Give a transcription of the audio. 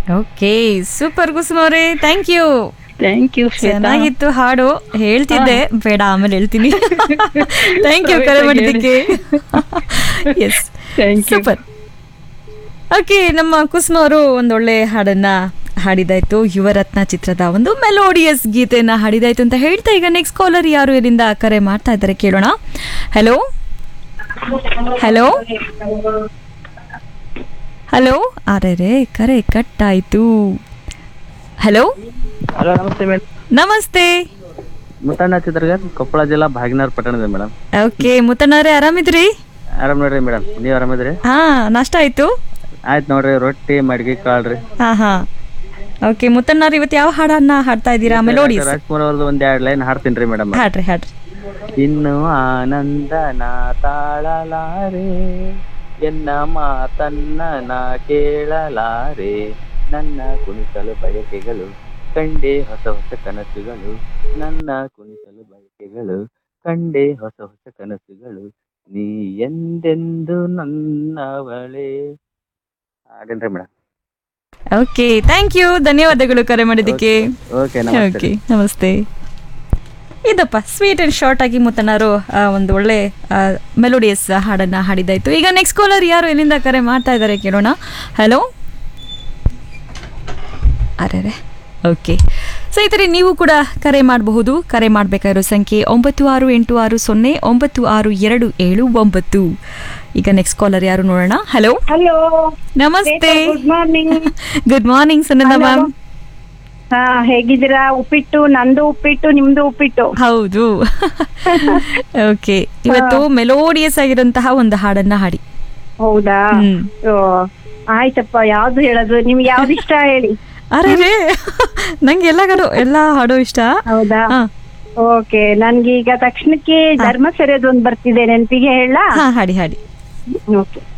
Okay super Kusuma ಅವರೇ thank you thank you Shwetha ಚೆನ್ನಾಗಿತ್ತು ಹಾಡು ಹೇಳ್ತಿದ್ದೆ ಬೇಡ ಆಮೇಲೆ ಹೇಳ್ತೀನಿ ಥ್ಯಾಂಕ್ ಯು ಕರೆ ಮಾಡಿದ್ದಕ್ಕೆ yes Thank you. Super okay ನಮ್ಮ ಕುಸುಮ ಅವರು ಒಂದೊಳ್ಳೆ ಹಾಡನ್ನ ಹಾಡಿದಾಯ್ತು ಯುವರತ್ನ ಚಿತ್ರದ ಒಂದು ಮೆಲೋಡಿಯಸ್ ಗೀತೆಯನ್ನ ಹಾಡಿದಾಯ್ತು ಅಂತ ಹೇಳ್ತಾ ಈಗ ನೆಕ್ಸ್ಟ್ ಕಾಲರ್ ಯಾರು ಇದರಿಂದ ಕರೆ ಮಾಡ್ತಾ ಇದ್ದಾರೆ ಕೇಳೋಣ ಹಲೋ ಹಲೋ ಹಲೋ ಅರೆ ಕರೆ ಕಟ್ ಆಯ್ತು ಹಲೋ ಹಲೋ ನಮಸ್ತೆ ಮೇಡಮ್ ನಮಸ್ತೆ ಮುತ್ತಣ್ಣ ಚಿತ್ರಗಾರ್ ಕೊಪ್ಪಳ ಜಿಲ್ಲಾ ಭಾಗ್ಯನಗರ ಪಟ್ಟಣದ ಮೇಡಮ್ ಓಕೆ ಮುತ್ತಣ್ಣವ್ರೆ ಆರಾಮಿದ್ರಿ ಆರಾಮ್ ನೋಡ್ರಿ ಮೇಡಮ್ ನೀವ್ ಆರಾಮಿದ್ರಿ ಹಾ ನಾಷ್ಟ ಆಯ್ತು ಆಯ್ತು ನೋಡ್ರಿ ರೊಟ್ಟಿ ಮಡ್ಗಿ ಕಾಳ್ರಿ ಹಾ ಹಾ ಓಕೆ ಮುತ್ತಣ್ಣವ್ರು ಇವತ್ತು ಯಾವ ಹಾಡನ್ನ ಹಾಡ್ತಾ ಇದ್ದೀರಾ ಮೆಲೋಡಿಸ್ ರಾಜ್ಕುಮಾರ್ ಅವ್ರದ್ದು ಒಂದ್ ಎರಡ್ ಲೈನ್ ಹಾಡ್ತೀನಿ ಮೇಡಮ್ ಹಾಡ್ರಿ ಹಾಡ್ರಿ ಇನ್ನು ಆನಂದ ನಾ ತಾಳಲಾರೆ ಎನ್ನ ಮಾತನ್ನ ನಾ ಕೇಳಲಾರೆ ನನ್ನ ಕುಣಿಸಲು ಬಯಕೆಗಳು ಕಂಡೆ ಹೊಸ ಹೊಸ ಕನಸುಗಳು ನನ್ನ ಕುಣಿಸಲು ಬಯಕೆಗಳು ಕಂಡೆ ಹೊಸ ಹೊಸ ಕನಸುಗಳು ನೀ ಎಂದೆಂದು ನನ್ನವಳೇ ಹಾಗೇನ್ರಿ ಮೇಡಮ್ ಓಕೆ ಥ್ಯಾಂಕ್ ಯು ಧನ್ಯವಾದಗಳು ಕರೆ ಮಾಡಿದ್ದಕ್ಕೆ ಓಕೆ ನಮಸ್ತೆ ಓಕೆ ನಮಸ್ತೆ ಇದಪ್ಪ ಸ್ವೀಟ್ ಅಂಡ್ ಶಾರ್ಟ್ ಆಗಿ ಮುತ್ತಣ್ಣರು ಆ, ಒಂದು ಒಳ್ಳೆ ಮೆಲೋಡಿಯಸ್ ಹಾಡನ್ನ ಹಾಡಿದಾಯ್ತು ಈಗ ನೆಕ್ಸ್ಟ್ ಕಾಲರ್ ಯಾರು ಎಲ್ಲಿಂದ ಕರೆ ಮಾಡ್ತಾ ಇದ್ದಾರೆ ಕೇಳೋಣ ಹಲೋ ಅರೆ ಓಕೆ ಸ್ನೇಹಿತರೆ ನೀವು ಕೂಡ ಕರೆ ಮಾಡಬಹುದು ಕರೆ ಮಾಡಬೇಕಾಗಿರೋ ಸಂಖ್ಯೆ ಒಂಬತ್ತು ಆರು ಎಂಟು ಆರು ಸೊನ್ನೆ ಒಂಬತ್ತು ಆರು ಎರಡು ಏಳು ಒಂಬತ್ತು ಈಗ ನೆಕ್ಸ್ಟ್ ಕಾಲರ್ ಯಾರು ನೋಡೋಣ ಹಲೋ ಹಲೋ ನಮಸ್ತೆ good morning good morning Sunanda ma'am ಹಾ ಹೇಗಿದ್ದೀರಾ ಉಪ್ಪಿಟ್ಟು ನಂದು ಉಪ್ಪಿಟ್ಟು ನಿಮ್ದು ಉಪ್ಪಿಟ್ಟು ಹೌದು ಓಕೆ ಇವತ್ತು ಮೆಲೋಡಿಯಸ್ ಆಗಿರುವಂತಹ ಒಂದು ಹಾಡನ್ನ ಹಾಡಿ ಹೌದಾ ಹ್ಮ್. ಓ, ಆಯ್ತಪ್ಪ ಯಾವ್ದು ಹೇಳೋದು ನಿಮ್ಗೆ ಯಾವ್ದು ಇಷ್ಟ ಹೇಳಿ ಅರೆ ನಂಗೆ ಎಲ್ಲ ಹಾಡು ಎಲ್ಲ ಹಾಡು ಇಷ್ಟ ಹೌದಾ ಹಾ. ಓಕೆ ನನ್ಗೆ ಈಗ ತಕ್ಷಣಕ್ಕೆ ಧರ್ಮ ಸೆರೆದು ಒಂದು ಬರ್ತಿದೆ ನೆನಪಿಗೆ ಹೇಳ ಹಾ ಹಾಡಿ ಹಾಡಿ ಓಕೆ